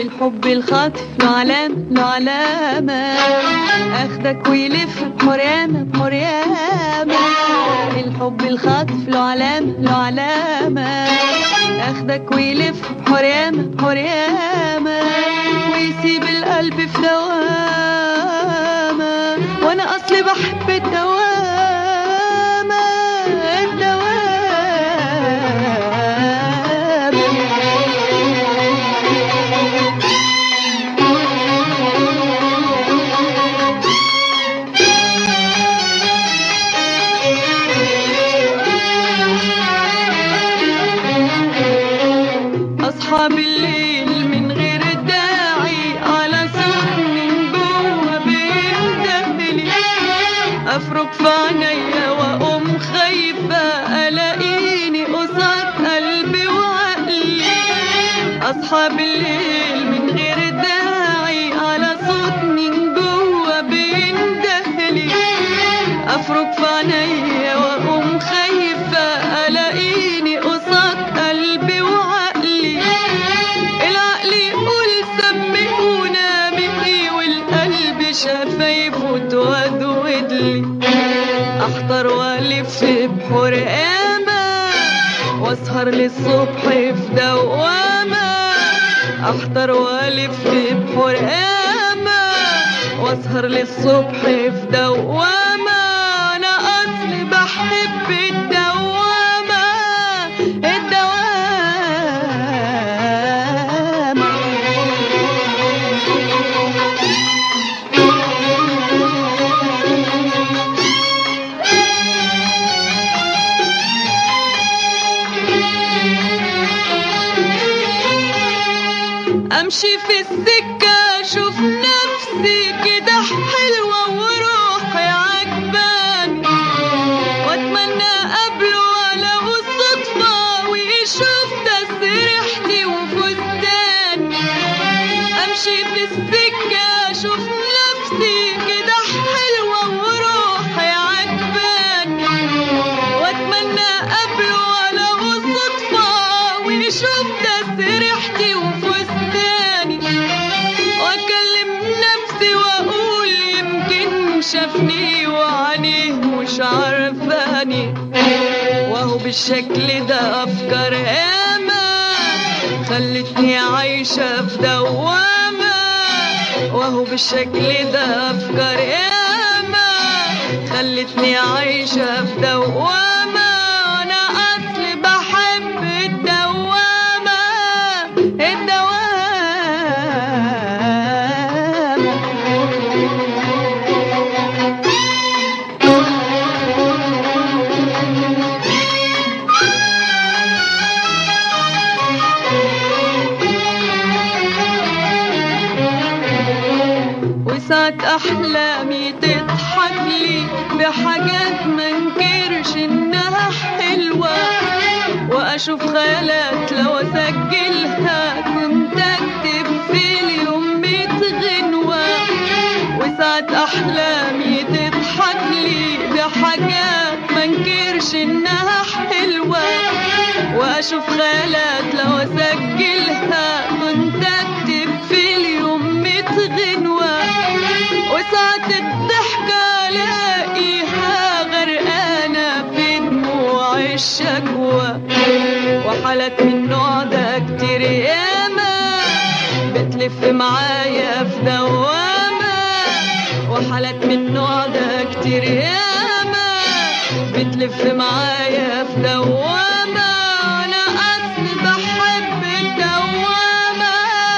الحب الخاطف له علامة له علامة اخدك ويلف بحريامة بحريامة الحب الخاطف له علامة له علامة اخدك ويلف بحريامة بحريامة ويسيب القلب في دوامة وانا اصلي بحب الدوامة الدوامة أصحى بالليل من غير داعي على صوت من جوه بيندهلي أفرك في عينيا وأقوم خايفة ألاقيني قصاد قلبي وعقلي أصحى بالليل من غير داعي على صوت من جوه بيندهلي أفرك في عينيا وأقوم خايفة ألاقيني قصاد قلبي وعقلي العقل يقول سميهونا مني والقلب شفايفه تودود لي احضر والف بحرقامة واسهر للصبح في دوامة احضر والف بحرقامة واسهر للصبح في دوامة انا اصلي بحب الدوامة الدوامة امشي في السكة اشوف نفسي كده حلوة وروحي عجباني واتمنى قبله ولو الصدفة ويشوف تسريحتي وفستاني امشي في السكة اشوف نفسي كده حلوة وروحي عجباني واتمنى قبله ولو الصدفة ويشوف تسريحتي وفستاني واكلم نفسي واقول يمكن شافني وعينيه مش عارفاني وهو بالشكل ده افكار ياما خلتني عايشة في دوامة وهو بالشكل ده افكار ياما خلتني عايشة في دوامة وانا اصلي بحب الدوامة الدوامة وساعة أحلامي تضحك لي بحاجات منكرش إنها حلوة وأشوف خيالات لو أسجلها كنت أكتب في اليوم ميت غنوة وساعة أحلامي تضحك لي بحاجات منكرش إنها حلوة وأشوف خيالات لو أسجلها كنت أكتب في اليوم ميت غنوة وساعة الضحكة ألاقيها غرقانة في دموع الشكوى وحالات من النوع ده كتير ياما بتلف معايا في دوامة وحالات من النوع ده كتير ياما بتلف معايا في دوامة أنا أصلي بحب الدوامة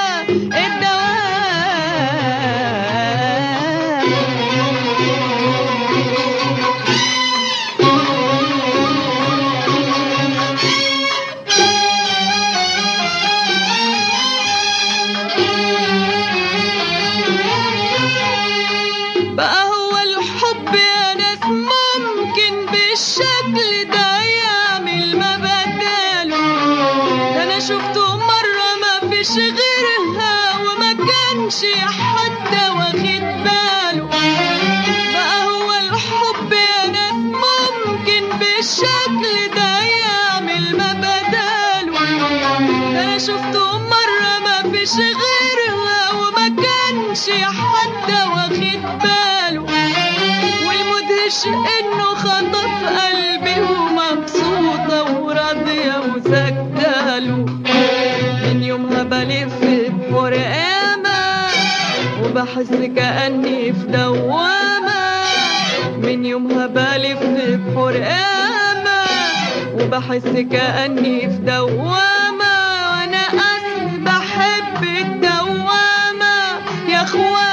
بقى هو الحب يا ناس ممكن بالشكل ده يعمل ما بداله ده انا شفته مرة ما فيش غيرها وما كانش حتى واخد باله بقى هو الحب يا ناس ممكن بالشكل ده يعمل ما بداله ده انا شفته مرة ما فيش غيرها وما كانش حتى واخد باله والمدهش انه خطف قلبي ومبسوطة وراضية وسكتاله من يومها بلف بفرقامة وبحس كأني في دوامة من يومها بلف بفرقامة وبحس كأني في دوامة وأنا أصلي بحب الدوامة يا أخوان